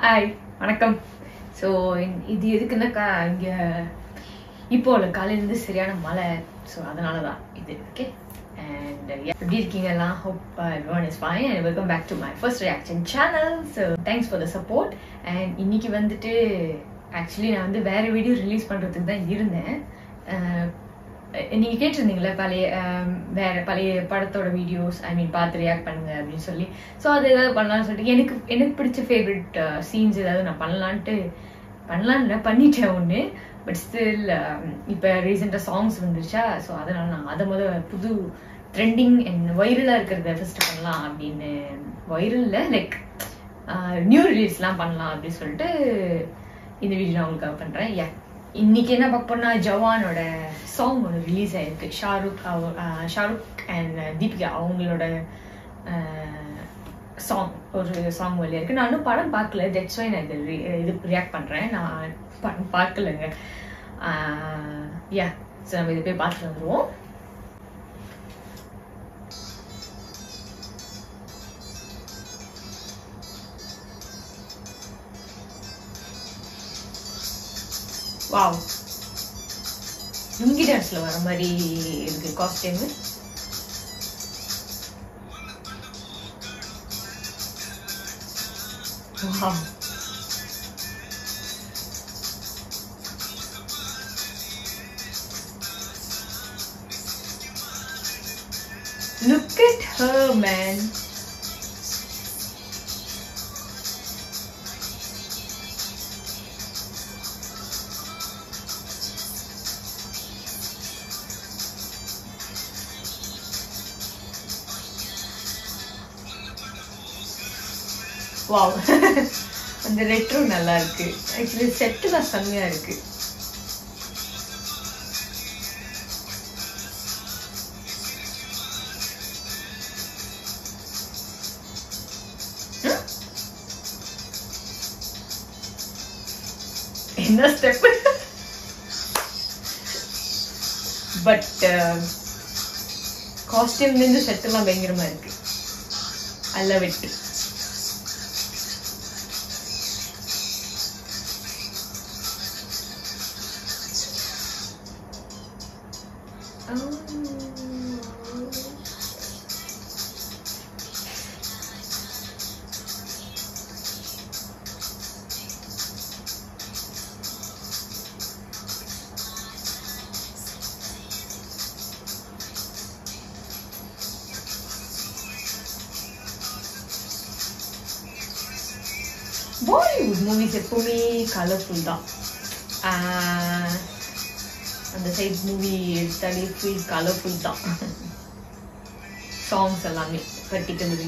Hi வணக்கம் so இது எதுக்குன்னா கா இங்கே இப்போ உள்ள காலையிலேருந்து சரியான மழை ஸோ அதனால தான் இது ஓகே அண்ட் எப்படி இருக்கீங்க எல்லாம் hope everyone is fine and welcome back to my first reaction channel so thanks for the support and இன்னைக்கு வந்துட்டு ஆக்சுவலி நான் வந்து வேற வீடியோ ரிலீஸ் பண்ணுறதுக்கு தான் இருந்தேன் அஹ், நீங்க கேட்டிருந்தீங்களா பழைய ஆம், வேற பழைய படத்தோட வீடியோஸ் ஐ மீன் பார்த்து ரியாக்ட் பண்ணுங்க அப்படின்னு சொல்லி ஸோ அது ஏதாவது பண்ணலாம்னு சொல்லிட்டு எனக்கு எனக்கு பிடிச்ச ஃபேவரட் சீன்ஸ் ஏதாவது நான் பண்ணலான்ட்டு பண்ணலான்னு இல்லை, பண்ணிட்டேன் ஒன்று பட் ஸ்டில் இப்போ ரீசெண்டாக சாங்ஸ் வந்துருச்சா ஸோ அதனால நான் அதை முத புது ட்ரெண்டிங் அண்ட் வைரலாக இருக்கிறத ஃபர்ஸ்ட் பண்ணலாம் அப்படின்னு வைரலில் லைக் நியூ ரிலீஸ்லாம் பண்ணலாம் அப்படின்னு சொல்லிட்டு இந்த வீடியோ நான் உங்களுக்காக பண்ணுறேன் யா இன்னைக்கு என்ன பார்க்க போனா ஜவானோட சாங் ஒன்று ரிலீஸ் ஆயிருக்கு ஷாருக் அவ ஆஹ் ஷாருக் அண்ட் தீபிகா அவங்களோட சாங் ஒரு சாங் வெளியே இருக்கு நான் இன்னும் படம் பார்க்கல தட்ஸ் வை நான் இது re- இது ரியாக்ட் பண்ணுறேன் நான் படம் பார்க்கலங்க யா ஸோ நம்ம இது போய் பார்த்துட்டு வந்துருவோம் வாவ் லுங்கி டான்ஸ்ல வர மாதிரி இருக்கு costume wow Look at her, man. Wow அந்த ரெட்ரும் நல்லா இருக்கு ஆக்சுவலி செட்டு தான் செம்மையா இருக்கு என்ன ஸ்டெப் பட் காஸ்டியூம்லேருந்து செட்டெல்லாம் பயங்கரமா இருக்கு I love it Bollywood movies எப்பவுமே கலர்ஃபுல் தான் ஆஹ் அந்த சைட் மூவி எடுத்தாலே ஃபுல் கலர்ஃபுல் தான் சாங்ஸ் எல்லாமே particularly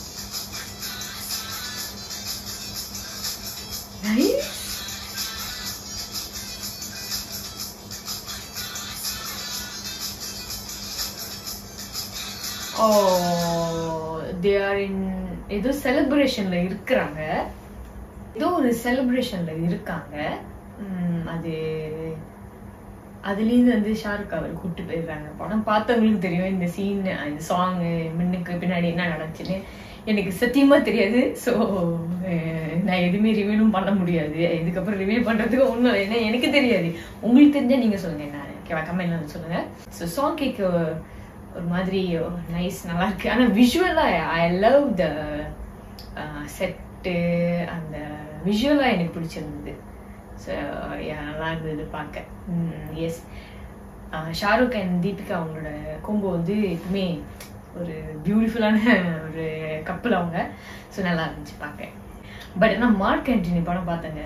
oh they are in ஏதோ செலிப்ரேஷன்ல இருக்கிறாங்க ஏதோ ஒரு செலிப்ரேஷன்ல இருக்காங்க உம், அது அதுலேருந்து வந்து ஷாருக் அவர் கூட்டு போயிடுறாங்க படம் பார்த்தவங்களுக்கு தெரியும் இந்த சீன் இந்த சாங்கு மின்னுக்கு பின்னாடி என்ன நடந்துச்சுன்னு எனக்கு சத்தியமா தெரியாது ஸோ நான் எதுவுமே ரிவ்யூலும் பண்ண முடியாது இதுக்கப்புறம் ரிவ்யூ பண்றதுக்கு ஒன்றும் ஏன்னா எனக்கு தெரியாது உங்களுக்கு தெரிஞ்சா நீங்க சொல்லுங்க என்ன ஓகேவா கமெண்ட்ல சொல்லுங்க ஸோ சாங் கேக் ஒரு மாதிரி நைஸ் நல்லா இருக்கு ஆனா விஷுவலா ஐ லவ் த செட்டு அந்த விஷுவலா எனக்கு பிடிச்சிருந்தது ஸோ நல்லா இருந்தது பார்க்க எஸ் ஷாருக் அண்ட் தீபிகா அவங்களோட கொம்போ வந்து எப்பவுமே ஒரு பியூட்டிஃபுல்லான ஒரு கப்பல் அவங்க ஸோ நல்லா இருந்துச்சு பார்க்க பட் ஆனால் மார்க் ஆண்டனி படம் பார்த்தேங்க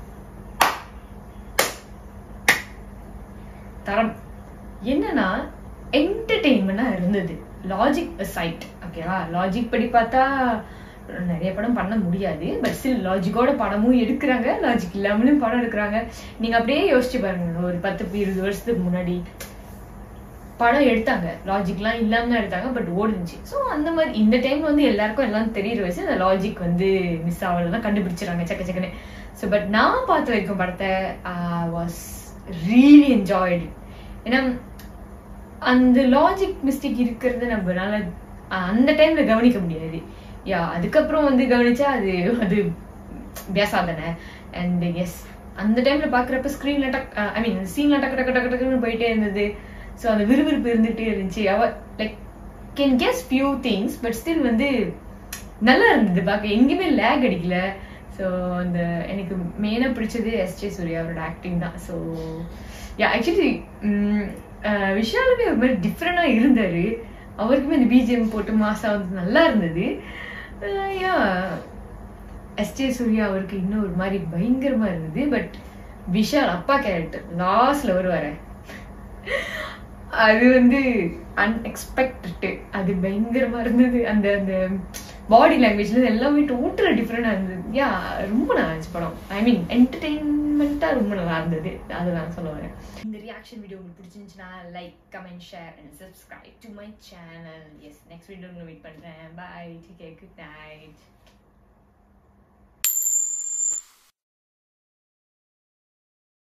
தரம் என்னன்னா என்டர்டெயின்மெண்டா இருந்தது லாஜிக் சைட் ஓகேவா லாஜிக் படி பார்த்தா நிறைய படம் பண்ண முடியாது பட் ஸ்டில் லாஜிக்கோட படமும் எடுக்கிறாங்க லாஜிக் இல்லாமலும் படம் எடுக்கிறாங்க நீங்க அப்படியே யோசிச்சு பாருங்க ஒரு பத்து இருபது வருஷத்துக்கு முன்னாடி படம் எடுத்தாங்க லாஜிக்லாம் இல்லாம தான் எடுத்தாங்க பட் ஓடுனுச்சு ஸோ அந்த மாதிரி இந்த டைம்ல வந்து எல்லாருக்கும் எல்லாம் தெரியுற வயசு அந்த லாஜிக் வந்து மிஸ் ஆகலாம் கண்டுபிடிச்சிடறாங்க சக்க சக்கன்னு ஸோ பட் நான் பார்த்த வரைக்கும் படத்தை வாஸ் ரியலி என்ஜாய்டு ஏன்னா அந்த லாஜிக் மிஸ்டேக் இருக்கிறது நம்மளால அஹ், அந்த டைம்ல கவனிக்க முடியாது யா அதுக்கப்புறம் வந்து கவனிச்சா அது அது பேசாதானே அண்ட் எஸ் அந்த டைம்ல பாக்குறப்ப ஸ்க்ரீன்ல டக் ஐ மீன் சீன்ல டக்கு டக்கு டக்கு டக்குன்னு போயிட்டே இருந்தது ஸோ அந்த விறுவிறுப்பு இருந்துகிட்டே இருந்துச்சு அவ like can guess few things but still வந்து நல்லா இருந்தது பார்க்க எங்கேயுமே லேக் அடிக்கல ஸோ அந்த எனக்கு மெயினாக பிடிச்சது எஸ் ஜே சூர்யா அவரோட ஆக்டிங் தான் ஸோ யா ஆக்சுவலி விஷாலுமே ஒரு மாதிரி டிஃப்ரெண்டாக இருந்தார் அவருக்குமே இந்த பிஜிஎம் போட்டு மாசா வந்து நல்லா இருந்தது யா எஸ் ஜே சூர்யா அவருக்கு இன்னும் ஒரு மாதிரி பயங்கரமா இருந்தது பட் விஷால் அப்பா கேரக்டர் லாஸ்ட்ல வருவாரு அது வந்து அன்எக்ஸ்பெக்டட் அது பயங்கரமா இருந்தது அந்த அந்த பாடி லாங்குவேஜ்ல எல்லாமே டோட்டலா டிஃப்ரெண்டா இருந்தது யா ரொம்ப நல்லா இருந்துச்சு படம் ஐ மீன் என்டர்டெயின்மெண்ட்டா ரொம்ப நல்லா இருந்தது அது நான் சொல்ல வரேன் இந்த ரியாக்ஷன் வீடியோ உங்களுக்கு பிடிச்சிருந்துச்சுன்னா like comment share and subscribe to my channel எஸ் நெக்ஸ்ட் வீடியோ வெயிட் பண்றேன் bye take care good night